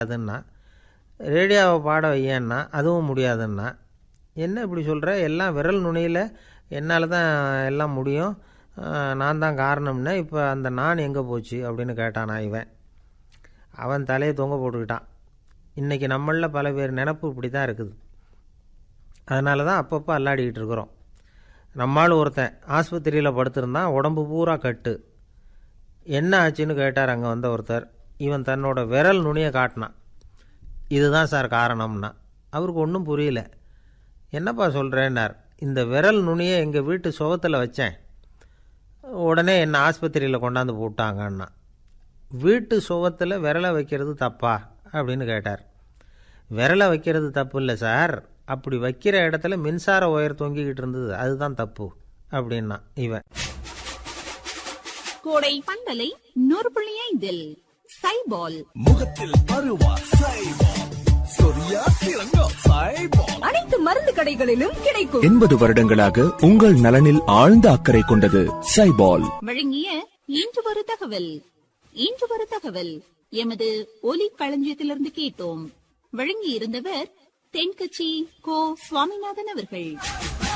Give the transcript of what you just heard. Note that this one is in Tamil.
அதுன்னா ரேடியோவை பாட வையன்னா அதுவும் முடியாதுன்னா என்ன இப்படி சொல்கிற எல்லாம் விரல் நுனியில் என்னால் தான் எல்லாம் முடியும் ஆஹ், நான் தான் காரணம்னா இப்போ அந்த நான் எங்கே போச்சு அப்படின்னு கேட்டானா இவன் அவன் தலையை தொங்க போட்டுக்கிட்டான் இன்றைக்கி நம்மளில் பல பேர் நினப்பு இப்படி தான் இருக்குது அதனால தான் அப்பப்போ அல்லாடிக்கிட்டு இருக்கிறோம் நம்மால் ஒருத்தன் ஆஸ்பத்திரியில் படுத்திருந்தான் உடம்பு பூரா கட்டு என்ன ஆச்சுன்னு கேட்டார் அங்கே வந்த ஒருத்தர் இவன் தன்னோட விரல் நுனியை காட்டினான் இதுதான் சார் காரணம்னா அவருக்கு ஒன்றும் புரியல என்னப்பா சொல்கிறேன்னார் இந்த விரல் நுனியை எங்கள் வீட்டு சுகத்தில் வச்சேன் உடனே என்னை ஆஸ்பத்திரியில் கொண்டாந்து போட்டாங்கன்னா வீட்டு சுகத்தில் விரலை வைக்கிறது தப்பா அப்படின்னு கேட்டார் விரலை வைக்கிறது தப்பு இல்லை சார் அப்படி வைக்கிற இடத்துல மின்சார ஒயர் தொங்கிக்கிட்டு இருந்தது அதுதான் தப்பு அப்படின்னா இவன் கோடை பந்தலை நூறு புள்ளி ஐந்தில் சைபால் முகத்தில் பருவா சைபால் சொரியா சிறங்கோ சைபால் அனைத்து மருந்து கடைகளிலும் கிடைக்கும் எண்பது வருடங்களாக உங்கள் நலனில் ஆழ்ந்த அக்கறை கொண்டது சைபால் வழங்கிய இன்று ஒரு தகவல் இன்று ஒரு தகவல் எமது ஒலி களஞ்சியத்திலிருந்து கேட்டோம் வழங்கி இருந்தவர் தென்கட்சி கோ சுவாமிநாதன் அவர்கள்